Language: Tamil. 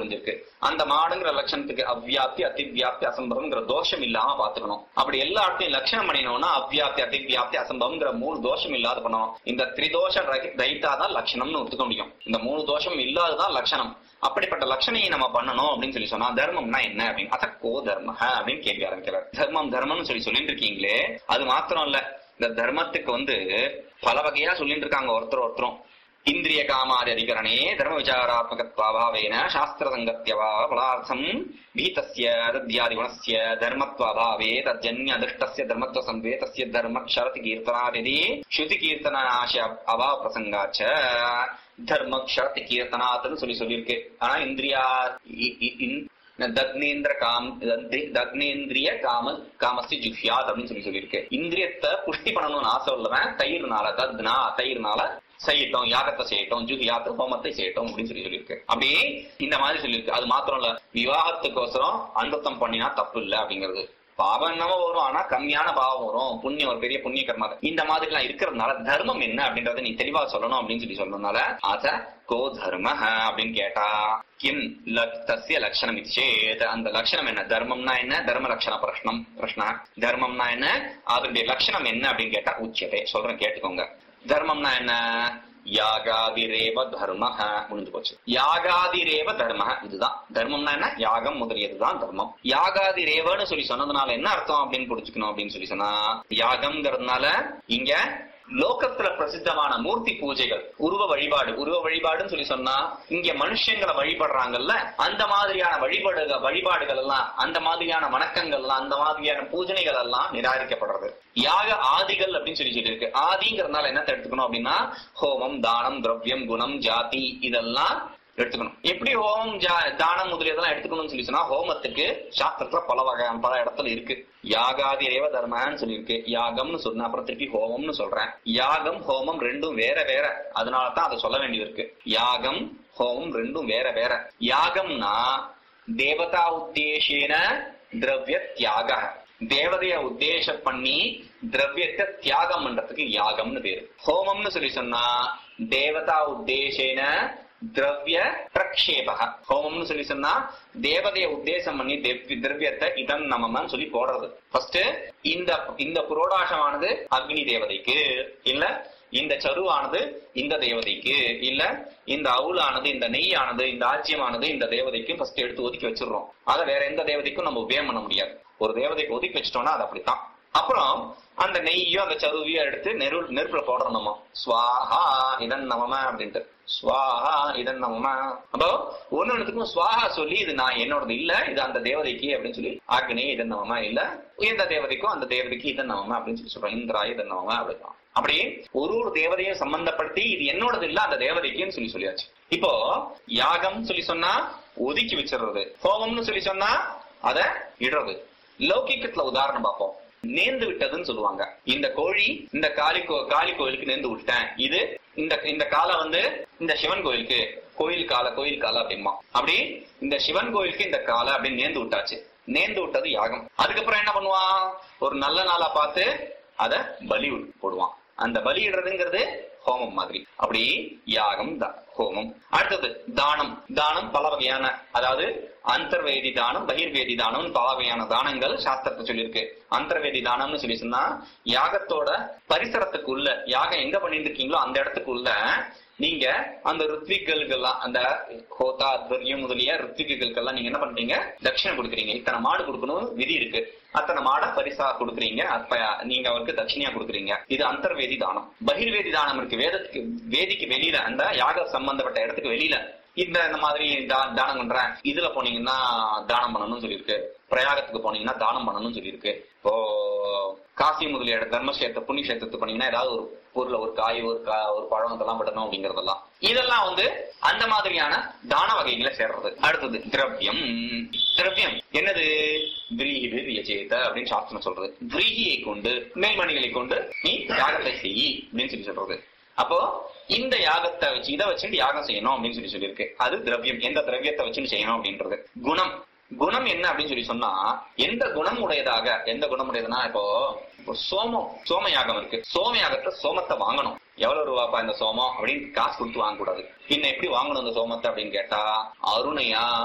முடிஞ்சிருக்கு அந்த மாடுங்கிற லட்சணத்துக்கு அவ்வியாப்தி அதிவியாப்தி அசம்பவம்ங்கிற தோஷம் இல்லாம பாத்துக்கணும் அப்படி எல்லா இடத்தையும் லட்சணம் பண்ணினோம்னா அவ்வியாப்தி அதிவியாப்தி அசம்பவம்ங்கிற மூணு தோஷம் இல்லாத பண்ணணும் இந்த திரிதோஷ ரைத்தா தான் லட்சணம்னு ஒத்துக்க முடியும் இந்த மூணு தோஷம் இல்லாததான் லட்சணம் அப்படிப்பட்ட லட்சணையை நம்ம பண்ணணும் அப்படின்னு சொல்லி சொன்னா தர்மம்னா என்ன அப்படின்னு அத கோ தர்ம அப்படின்னு கேள்வி ஆரம்பிக்கிறார் தர்மம் தர்மம்னு சொல்லி சொல்லிட்டு இருக்கீங்களே அது மாத்திரம் இல்ல இந்த தர்மத்துக்கு வந்து பல வகையா சொல்லிட்டு இருக்காங்க ஒருத்தர் ஒருத்தரும் இந்திரிய காமாதி அதிகரணே தர்ம விசாராத்மகத்வாபாவேன சாஸ்திர சங்கத்யவா பலார்த்தம் பீதஸ்ய தத்யாதி குணஸ்ய தர்மத்வாபாவே தஜ்ஜன்ய அதிஷ்டஸ்ய தர்மத்வ சம்வே தஸ்ய தர்ம க்ஷரதி கீர்த்தனாதிதி ஸ்ருதி கீர்த்தனாச அபா பிரசங்காச்ச தர்ம க்ஷரதி கீர்த்தனாத்னு சொல்லி சொல்லியிருக்கு ஆனா இந்திரியா இ- இ- இன்- தக்னேந்திர காம் தக்னே- தக்னேந்திரிய காம காமஸ்தி ஜுஹ்யாத் அப்படின்னு சொல்லி சொல்லியிருக்கு இந்திரியத்தை புஷ்டி பண்ணணும்னு ஆசை உள்ளவன் தயிர்னால தத்னா தயிர்னால செய்யட்டும் யாகத்தை செய்யட்டும் ஜுஹியாத்து ஹோமத்தை செய்யட்டும் அப்படின்னு சொல்லி சொல்லியிருக்கு அப்படியே இந்த மாதிரி சொல்லியிருக்கு அது மாத்திரம் இல்ல விவாகத்துக்கோசரம் அன்பத்தம் பண்ணினா தப்பு இல்ல அப்படிங்கிறது பாவம் என்னமோ வரும் ஆனா கம்மியான பாவம் வரும் புண்ணியம் ஒரு பெரிய புண்ணிய கர்மா இந்த மாதிரி எல்லாம் இருக்கிறதுனால தர்மம் என்ன அப்படின்றத நீ தெளிவா சொல்லணும் அப்படின்னு சொல்லி சொல்றதுனால அத கோ தர்ம அப்படின்னு கேட்டா கிம் லக் தஸ்ய லட்சணம் சேத் அந்த லட்சணம் என்ன தர்மம்னா என்ன தர்ம லட்சண பிரஷ்னம் பிரஷ்னா தர்மம்னா என்ன அதனுடைய லட்சணம் என்ன அப்படின்னு கேட்டா உச்சதே சொல்றேன் கேட்டுக்கோங்க தர்மம்னா என்ன யாகாதிரேவ தர்ம முடிஞ்சு போச்சு யாகாதிரேவ தர்ம இதுதான் தர்மம்னா என்ன யாகம் முதலியதுதான் தர்மம் யாகாதிரேவன்னு சொல்லி சொன்னதுனால என்ன அர்த்தம் அப்படின்னு புரிஞ்சுக்கணும் அப்படின்னு சொல்லி சொன்னா யாகம்ங்கிறதுனால இங்க லோகத்துல பிரசித்தமான மூர்த்தி பூஜைகள் உருவ வழிபாடு உருவ வழிபாடுன்னு சொல்லி சொன்னா இங்க மனுஷங்களை வழிபடுறாங்கல்ல அந்த மாதிரியான வழிபாடு வழிபாடுகள் எல்லாம் அந்த மாதிரியான வணக்கங்கள் எல்லாம் அந்த மாதிரியான பூஜனைகள் எல்லாம் நிராகரிக்கப்படுறது யாக ஆதிகள் அப்படின்னு சொல்லி சொல்லியிருக்கு ஆதிங்கிறதுனால என்னத்தை எடுத்துக்கணும் அப்படின்னா ஹோமம் தானம் திரவியம் குணம் ஜாதி இதெல்லாம் எடுத்துக்கணும் எப்படி ஹோமம் ஜா- தானம் முதலியதெல்லாம் எடுத்துக்கணும்னு சொல்லி சொன்னா ஹோமத்துக்கு சாஸ்திரத்துல பல வகையான பல இடத்துல இருக்கு யாகாதி ரேவ தர்மன்னு சொல்லியிருக்கு யாகம்னு சொன்ன அப்புறம் திருப்பி ஹோமம்னு சொல்றேன் யாகம் ஹோமம் ரெண்டும் வேற வேற அதனால தான் அதை சொல்ல வேண்டியது இருக்கு யாகம் ஹோமம் ரெண்டும் வேற வேற யாகம்னா தேவதா உத்தேசேன திரவிய தியாக தேவதைய உத்தேசம் பண்ணி திரவியத்தை தியாகம் பண்றதுக்கு யாகம்னு பேரு ஹோமம்னு சொல்லி சொன்னா தேவதா உத்தேசேன திரவிய பிரக்ஷேபக ஹோமம்னு சொல்லி சொன்னா தேவதைய உத்தேசம் பண்ணி தேவ்- திரவியத்தை இதன் நமமன்னு சொல்லி போடுறது ஃபர்ஸ்ட் இந்த இந்த புரோடாசமானது அக்னி தேவதைக்கு இல்ல இந்த சருவானது இந்த தேவதைக்கு இல்ல இந்த அவுலானது இந்த நெய்யானது இந்த ஆச்சியமானது இந்த தேவதைக்கு ஃபர்ஸ்ட் எடுத்து ஒதுக்கி வச்சிடுறோம் அதை வேற எந்த தேவதைக்கும் நம்ம உபயோகம் பண்ண முடியாது ஒரு தேவதைக்கு ஒதுக்கி வச்சிட்டோம்னா அது அப்படித்தான் அப்புறம் அந்த நெய்யும் அந்த சருவியோ எடுத்து நெரு நெருப்புல போடுறோம் நம்ம ஸ்வாஹா இதன் நமம அப்படின்ட்டு ஸ்வாஹா இதன் நமம அப்போ ஒண்ணு ஒண்ணுத்துக்கும் ஸ்வாஹா சொல்லி இது நான் என்னோடது இல்ல இது அந்த தேவதைக்கு அப்படின்னு சொல்லி அக்னி இதன் நமம இல்ல இந்த தேவதைக்கும் அந்த தேவதைக்கு இதன் நமம அப்படின்னு சொல்லி சொல்றோம் இந்திரா இதன் நமம அப்படிதான் அப்படி ஒரு ஒரு தேவதையும் சம்பந்தப்படுத்தி இது என்னோடது இல்ல அந்த தேவதைக்குன்னு சொல்லி சொல்லியாச்சு இப்போ யாகம் சொல்லி சொன்னா ஒதுக்கி வச்சிடுறது ஹோமம்னு சொல்லி சொன்னா அத இடுறது லௌகிக்கத்துல உதாரணம் பார்ப்போம் நேர்ந்து விட்டதுன்னு சொல்லுவாங்க இந்த கோழி இந்த காளி கோ- காளி கோயிலுக்கு நேர்ந்து விட்டேன் இது இந்த இந்த காலை வந்து இந்த சிவன் கோயிலுக்கு கோயில் காலை கோயில் காலை அப்படிமா அப்படி இந்த சிவன் கோயிலுக்கு இந்த காலை அப்படின்னு நேர்ந்து விட்டாச்சு நேர்ந்து விட்டது யாகம் அதுக்கப்புறம் என்ன பண்ணுவான் ஒரு நல்ல நாளா பார்த்து அத பலி போடுவான் அந்த பலியிடுறதுங்கிறது ஹோமம் மாதிரி அப்படி யாகம் தா- ஹோமம் அடுத்தது தானம் தானம் பல வகையான அதாவது அந்தர்வேதி தானம் பகிர்வேதி தானம் பல வகையான தானங்கள் சாஸ்திரத்தை சொல்லியிருக்கு அந்தர்வேதி தானம்னு சொல்லி சொன்னா யாகத்தோட பரிசரத்துக்குள்ள யாகம் எங்க பண்ணிட்டு இருக்கீங்களோ அந்த இடத்துக்குள்ள நீங்க அந்த ருத்விகளுக்கெல்லாம் அந்த ஹோதா அத்வரியம் முதலிய ருத்விகளுக்கெல்லாம் நீங்க என்ன பண்றீங்க தட்சிணை கொடுக்குறீங்க இத்தனை மாடு கொடுக்கணும் விதி இருக்கு அத்தனை மாடை பரிசா கொடுக்குறீங்க அப்ப நீங்க அவருக்கு தட்சிணையா கொடுக்குறீங்க இது அந்தர்வேதி தானம் பகிர்வேதி தானம் இருக்கு வேதத்துக்கு வேதிக்கு வெளியில அந்த யாக சம்பந்தப்பட்ட இடத்துக்கு வெளியில இந்த இந்த மாதிரி தா- தானம் பண்றேன் இதுல போனீங்கன்னா தானம் பண்ணணும்னு சொல்லியிருக்கு பிரயாகத்துக்கு போனீங்கன்னா தானம் பண்ணணும்னு சொல்லியிருக்கு இப்போ காசி முதலிய இடம் தர்மக்ஷேத்திர புண்ணியக்ஷேத்திரத்துக்கு போனீங்கன்னா ஏதாவது ஒரு பொருள் ஒரு காய் ஒரு கா- ஒரு பழம் இதெல்லாம் படணும் அப்படிங்கறதெல்லாம் இதெல்லாம் வந்து அந்த மாதிரியான தான வகைகளை சேர்றது அடுத்தது திரவியம் திரவியம் என்னது விரீஹி விரியச்சேத அப்படின்னு சாஸ்திரம் சொல்றது விரீகியை கொண்டு மேல்மணிகளை கொண்டு நீ யாகத்தை செய் அப்படின்னு சொல்லி சொல்றது அப்போ இந்த யாகத்தை வச்சு இதை வச்சுட்டு யாகம் செய்யணும் அப்படின்னு சொல்லி சொல்லியிருக்கு அது திரவியம் எந்த திரவியத்தை வச்சுட்டு செய்யணும் அப்படின்றது குணம் குணம் என்ன அப்படின்னு சொல்லி சொன்னா எந்த குணம் உடையதாக எந்த குணம் உடையதுன்னா இப்போ ஒரு சோமம் சோம யாகம் இருக்கு சோம யாகத்துல சோமத்தை வாங்கணும் எவ்வளவு ரூபாப்பா இந்த சோமம் அப்படின்னு காசு கொடுத்து வாங்க கூடாது பின்ன எப்படி வாங்கணும் இந்த சோமத்தை அப்படின்னு கேட்டா அருணையா